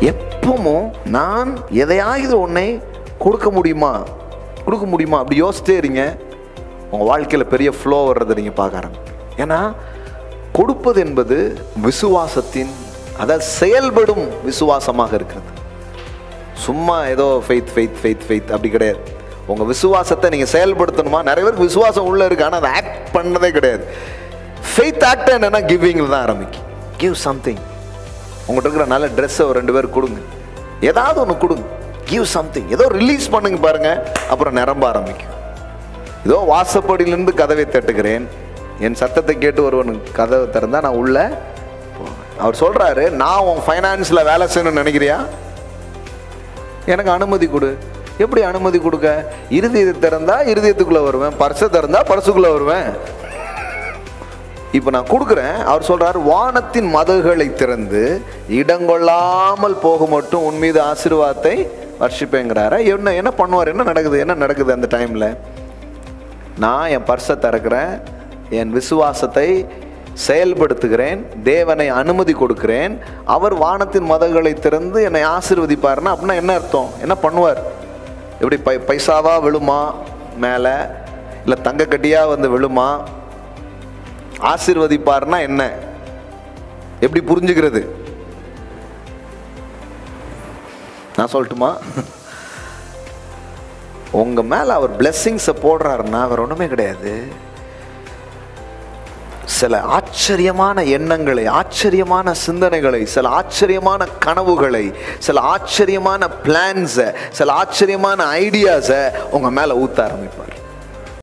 எப்பவும் நான் எதையாவது ஒன்றை கொடுக்க முடியுமா கொடுக்க முடியுமா அப்படி யோசிச்சே இருங்க உங்கள் வாழ்க்கையில் பெரிய ஃப்ளோ வர்றதை நீங்கள் பார்க்க ஆரம்பிங்க ஏன்னா கொடுப்பது என்பது விசுவாசத்தின் அதாவது செயல்படும் விசுவாசமாக இருக்கிறது சும்மா ஏதோ ஃபெய்த் ஃபெய்த் ஃபெய்த் ஃபெய்த் அப்படி கிடையாது உங்கள் விசுவாசத்தை நீங்கள் செயல்படுத்தணுமா நிறைய பேருக்கு விசுவாசம் உள்ளே இருக்கு ஆனால் அதை ஆக்ட் பண்ணதே கிடையாது ஃபெய்த் ஆக்ட் என்னன்னா கிவிங்கில் தான் ஆரம்பிக்கும் கிவ் சம்திங் உங்கள்கிட்ட இருக்கிற நல்ல ட்ரெஸ்ஸை ஒரு ரெண்டு பேர் கொடுங்க ஏதாவது ஒன்று கொடுங்க கிவ் சம்திங் ஏதோ ரிலீஸ் பண்ணுங்க பாருங்க அப்புறம் நிரம்ப ஆரம்பிக்கும் ஏதோ வாசப்படியிலிருந்து கதவை தட்டுகிறேன் என் சத்தத்தை கேட்டு ஒருவன் கதவை திறந்தா நான் உள்ள போவேன். அவர் சொல்றாரு நான் உன் ஃபைனான்ஸில் வேலை செய்யணும்னு நினைக்கிறியா எனக்கு அனுமதி கொடு எப்படி அனுமதி கொடுக்க இருதயத்தை திறந்தா இருதயத்துக்குள்ள வருவேன் பர்ஸை திறந்தா பர்சுக்குள்ள வருவேன் இப்போ நான் கொடுக்குறேன் அவர் சொல்றாரு வானத்தின் மதகுகளை திறந்து இடங்கொள்ளாமல் போக மட்டும் உன் மீது ஆசீர்வாதத்தை வர்ஷிப்பேங்கிறாரு என்ன என்ன பண்ணுவார் என்ன நடக்குது என்ன நடக்குது அந்த டைமில் நான் என் பர்ஸை திறக்கிறேன் என் விசுவாசத்தை செயல்படுத்துகிறேன் தேவனை அனுமதி கொடுக்கிறேன் அவர் வானத்தின் மதங்களை திறந்து என்னை ஆசீர்வதிப்பாருன்னா அப்படின்னா என்ன அர்த்தம் என்ன பண்ணுவார் எப்படி பை பைசாவா விழுமா மேலே இல்லை தங்க கட்டியா வந்து விழுமா ஆசீர்வதிப்பார்னா என்ன எப்படி புரிஞ்சுக்கிறது நான் சொல்லட்டுமா உங்க மேல அவர் பிளெஸ்ஸிங்ஸை போடுறாருன்னா அவர் ஒண்ணுமே கிடையாது சில ஆச்சரியமான எண்ணங்களை ஆச்சரியமான சிந்தனைகளை சில ஆச்சரியமான கனவுகளை சில ஆச்சரியமான பிளான்ஸை சில ஆச்சரியமான ஐடியாஸை உங்க மேல ஊத்த ஆரம்பிப்பார்